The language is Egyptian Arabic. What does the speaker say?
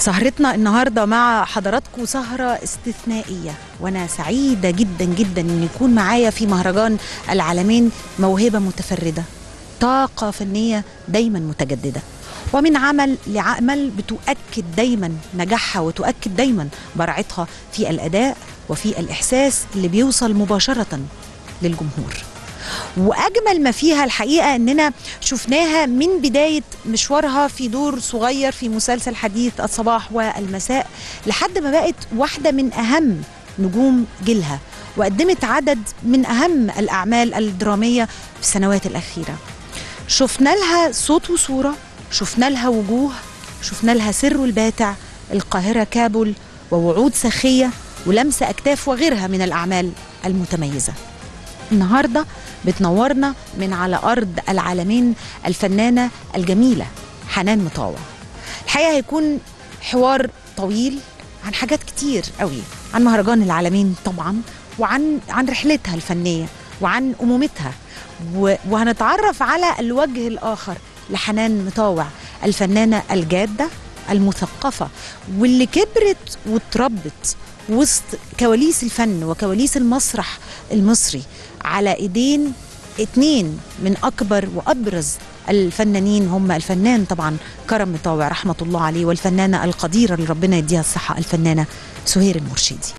سهرتنا النهارده مع حضراتكم سهره استثنائيه وانا سعيده جدا جدا ان يكون معايا في مهرجان العالمين موهبه متفرده طاقه فنيه دايما متجدده ومن عمل لعمل بتؤكد دايما نجاحها وتؤكد دايما براعتها في الاداء وفي الاحساس اللي بيوصل مباشره للجمهور واجمل ما فيها الحقيقه اننا شفناها من بدايه مشوارها في دور صغير في مسلسل حديث الصباح والمساء لحد ما بقت واحده من اهم نجوم جيلها وقدمت عدد من اهم الاعمال الدراميه في السنوات الاخيره شفنا لها صوت وصوره شفنا لها وجوه شفنا لها سر الباتع القاهره كابول ووعود سخيه ولمسه اكتاف وغيرها من الاعمال المتميزه النهارده بتنورنا من على ارض العالمين الفنانه الجميله حنان مطاوع الحقيقه هيكون حوار طويل عن حاجات كتير قوي عن مهرجان العالمين طبعا وعن عن رحلتها الفنيه وعن امومتها و- وهنتعرف على الوجه الاخر لحنان مطاوع الفنانه الجاده المثقفه واللي كبرت واتربت وسط كواليس الفن وكواليس المسرح المصري على ايدين اتنين من اكبر وابرز الفنانين هم الفنان طبعا كرم مطاوع رحمه الله عليه والفنانه القديره اللي ربنا يديها الصحه الفنانه سهير المرشدي